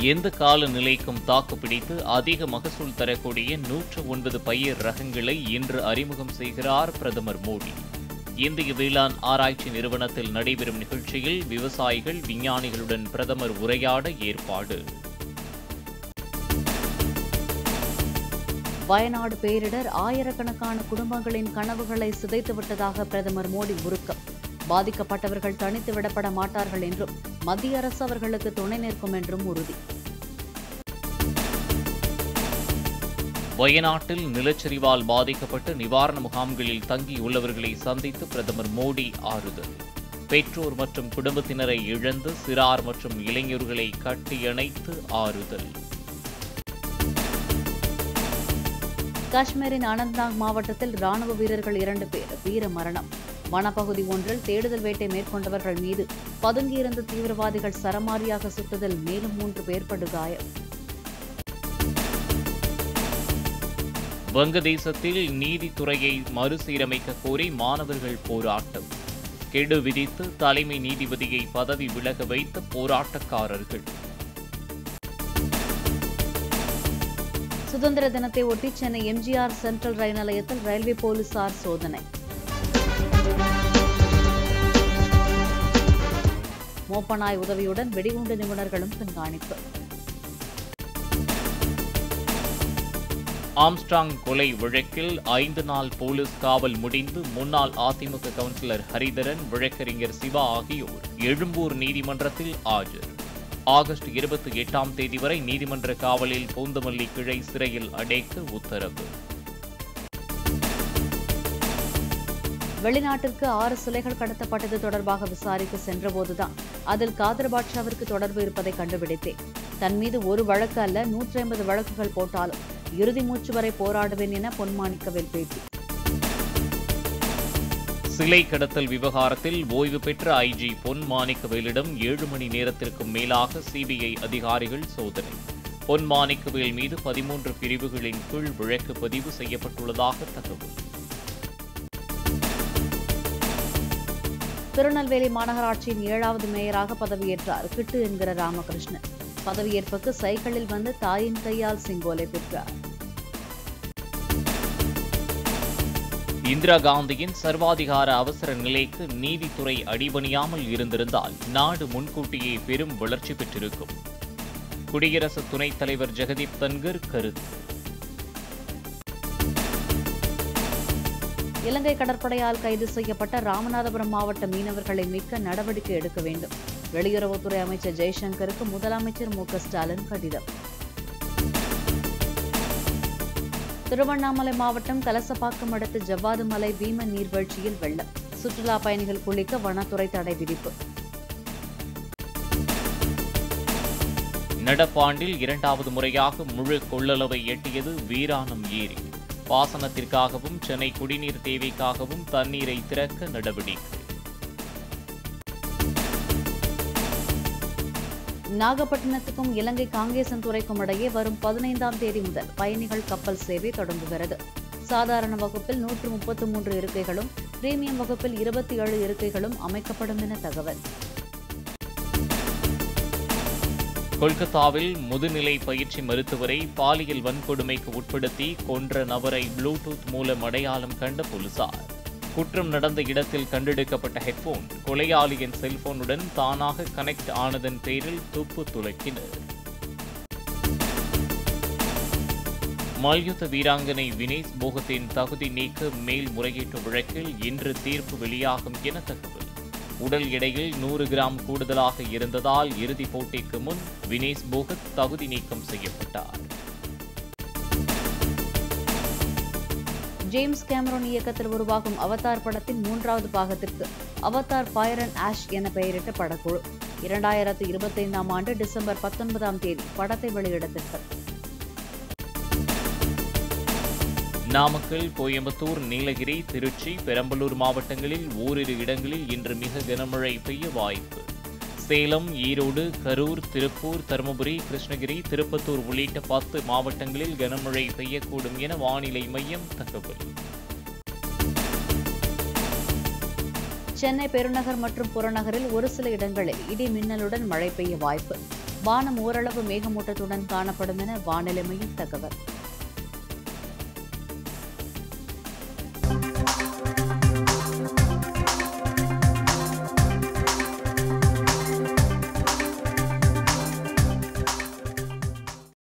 எந்த கால நிலைக்கும் தாக்குப்பிடித்து அதிக மகசூல் தரக்கூடிய நூற்று ஒன்பது பயிர் ரகங்களை இன்று அறிமுகம் செய்கிறார் பிரதமர் மோடி இந்திய வேளாண் ஆராய்ச்சி நிறுவனத்தில் நடைபெறும் நிகழ்ச்சியில் விவசாயிகள் விஞ்ஞானிகளுடன் பிரதமர் உரையாட ஏற்பாடு வயநாடு பேரிடர் ஆயிரக்கணக்கான குடும்பங்களின் கனவுகளை சிதைத்து விட்டதாக பிரதமர் மோடி உருக்கம் பாதிக்கப்பட்டவர்கள் தனித்து விடப்பட மாட்டார்கள் என்றும் மத்திய அரசு அவர்களுக்கு துணை நிற்கும் என்றும் உறுதி வயநாட்டில் நிலச்சரிவால் பாதிக்கப்பட்டு நிவாரண முகாம்களில் தங்கியுள்ளவர்களை சந்தித்து பிரதமர் மோடி ஆறுதல் பெற்றோர் மற்றும் குடும்பத்தினரை இழந்து சிறார் மற்றும் இளைஞர்களை கட்டியணைத்து ஆறுதல் காஷ்மீரின் அனந்த்நாக் மாவட்டத்தில் ராணுவ வீரர்கள் இரண்டு பேர் வீர மரணம் வனப்பகுதி ஒன்றில் தேடுதல் வேட்டை மேற்கொண்டவர்கள் மீது பதுங்கியிருந்த தீவிரவாதிகள் சரமாரியாக சுட்டதில் மேலும் மூன்று பேர் படுகாயம் வங்கதேசத்தில் நீதித்துறையை மறுசீரமைக்க கோரி மாணவர்கள் போராட்டம் கெடு விதித்து தலைமை நீதிபதியை பதவி விலக வைத்த போராட்டக்காரர்கள் சுதந்திர தினத்தை ஒட்டி சென்னை எம்ஜிஆர் சென்ட்ரல் ரயில் நிலையத்தில் ரயில்வே போலீசார் சோதனை மோப்பனாய் உதவியுடன் வெடிகுண்டு நிபுணர்களும் கண்காணிப்பு ஆம்ஸ்ட்ராங் கொலை வழக்கில் ஐந்து நாள் போலீஸ் காவல் முடிந்து முன்னாள் அதிமுக கவுன்சிலர் ஹரிதரன் வழக்கறிஞர் சிவா ஆகியோர் எழும்பூர் நீதிமன்றத்தில் ஆஜர் ஆகஸ்ட் இருபத்தி எட்டாம் தேதி வரை நீதிமன்ற காவலில் பூந்தமல்லி கிளை சிறையில் அடைக்க உத்தரவு வெளிநாட்டிற்கு ஆறு சிலைகள் கடத்தப்பட்டது தொடர்பாக விசாரிக்க சென்றபோதுதான் அதில் காதர் பாட்ஷாவிற்கு தொடர்பு இருப்பதை கண்டுபிடித்தேன் தன் மீது ஒரு வழக்கு அல்ல நூற்றி ஐம்பது வழக்குகள் போட்டாலும் இறுதி மூச்சு வரை போராடுவேன் என பொன்மாணிக்கவேல் பேட்டி சிலை கடத்தல் விவகாரத்தில் ஓய்வு பெற்ற ஐஜி பொன் மாணிக்கவேலிடம் ஏழு மணி நேரத்திற்கும் மேலாக சிபிஐ அதிகாரிகள் சோதனை பொன் மாணிக்கவேல் மீது பதிமூன்று பிரிவுகளின் கீழ் வழக்கு பதிவு செய்யப்பட்டுள்ளதாக தகவல் திருநெல்வேலி மாநகராட்சியின் ஏழாவது மேயராக பதவியேற்றார் கிட்டு என்கிற ராமகிருஷ்ணன் பதவியேற்புக்கு சைக்கிளில் வந்து தாயின் கையால் செங்கோலை பெற்றார் இந்திரா காந்தியின் சர்வாதிகார அவசர நிலைக்கு நீதித்துறை அடிபணியாமல் இருந்திருந்தால் நாடு முன்கூட்டியே பெரும் வளர்ச்சி பெற்றிருக்கும் குடியரசு துணைத் தலைவர் ஜெகதீப் தன்கர் கருத்து இலங்கை கடற்படையால் கைது செய்யப்பட்ட ராமநாதபுரம் மாவட்ட மீனவர்களை மீட்க நடவடிக்கை எடுக்க வேண்டும் வெளியுறவுத்துறை அமைச்சர் ஜெய்சங்கருக்கு முதலமைச்சர் மு க ஸ்டாலின் கடிதம் திருவண்ணாமலை மாவட்டம் கலசப்பாக்கம் அடுத்த ஜவ்வாது மலை பீம நீர்வீழ்ச்சியில் வெள்ளம் சுற்றுலா பயணிகள் குளிக்க வனத்துறை தடை விதிப்பு நடப்பாண்டில் இரண்டாவது முறையாக முழு கொள்ளளவை எட்டியது வீராணம் ஏரி பாசனத்திற்காகவும் சென்னை குடிநீர் தேவைக்காகவும் தண்ணீரை திறக்க நடவடிக்கை நாகப்பட்டினத்துக்கும் இலங்கை காங்கேசன்துறைக்கும் இடையே வரும் பதினைந்தாம் தேதி முதல் பயணிகள் கப்பல் சேவை தொடங்குகிறது சாதாரண வகுப்பில் நூற்று முப்பத்து மூன்று இருக்கைகளும் பிரீமியம் வகுப்பில் இருபத்தி ஏழு இருக்கைகளும் அமைக்கப்படும் என தகவல் கொல்கத்தாவில் முதுநிலை பயிற்சி மருத்துவரை பாலியல் வன்கொடுமைக்கு உட்படுத்தி கொன்ற நபரை ப்ளூடூத் மூலம் அடையாளம் கண்ட போலீசார் குற்றம் நடந்த இடத்தில் கண்டெடுக்கப்பட்ட ஹெட்போன் கொலையாளியின் செல்போனுடன் தானாக கனெக்ட் ஆனதன் பேரில் துப்பு துலக்கினர் மல்யுத்த வீராங்கனை வினேஷ் போகத்தின் தகுதி நீக்க மேல்முறையீட்டு வழக்கில் இன்று தீர்ப்பு வெளியாகும் என தகவல் உடல் எடையில் நூறு கிராம் கூடுதலாக இருந்ததால் இறுதிப் போட்டிக்கு முன் வினேஷ் போகத் தகுதி நீக்கம் செய்யப்பட்டார் ஜேம்ஸ் கேமரோன் இயக்கத்தில் உருவாகும் அவதார் படத்தின் மூன்றாவது பாகத்திற்கு அவதார் ஃபயர் அண்ட் ஆஷ் என பெயரிட்ட படக்குழு இரண்டாயிரத்து இருபத்தைந்தாம் ஆண்டு டிசம்பர் பத்தொன்பதாம் தேதி படத்தை வெளியிட திட்டம் நாமக்கல் கோயம்புத்தூர் நீலகிரி திருச்சி பெரம்பலூர் மாவட்டங்களில் ஓரிரு இடங்களில் இன்று மிக கனமழை பெய்ய வாய்ப்பு சேலம் ஈரோடு கரூர் திருப்பூர் தருமபுரி கிருஷ்ணகிரி திருப்பத்தூர் உள்ளிட்ட பத்து மாவட்டங்களில் கனமழை பெய்யக்கூடும் என வானிலை மையம் தகவல் சென்னை பெருநகர் மற்றும் புறநகரில் ஒரு சில இடங்களில் இடி மின்னலுடன் மழை பெய்ய வாய்ப்பு வானம் ஓரளவு மேகமூட்டத்துடன் காணப்படும் என வானிலை மையம் தகவல்